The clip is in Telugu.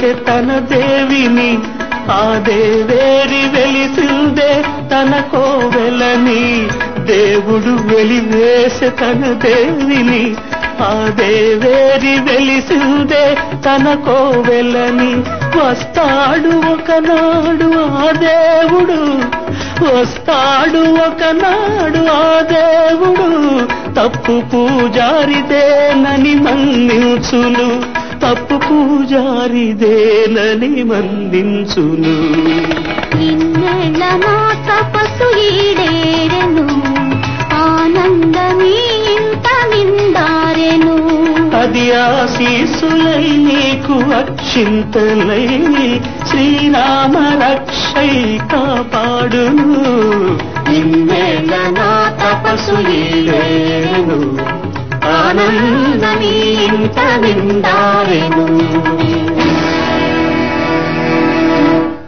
వేసే తన దేవిని ఆ దేవేరి వెలిసిందే తన కోవెలని దేవుడు వెలివేసే తన దేవిని ఆ దేవేరి వెలిసిందే తన కోవెలని వస్తాడు ఒకనాడు ఆ దేవుడు వస్తాడు ఒకనాడు ఆ దేవుడు తప్పు పూజారిదేనని మన్నించును తప్పు పూజారిదేనని మన్నించును నిన్నెల నా తపస్సు ఈడేరెను ఆనందమీ ఇంత నిండారెను అది ఆశీసులై నీకు అక్షింతలై శ్రీరామ రక్షై కాపాడును నిన్నేల నా తపస్సు ఈడేను ఆనందమీ ఇంత నిండారెను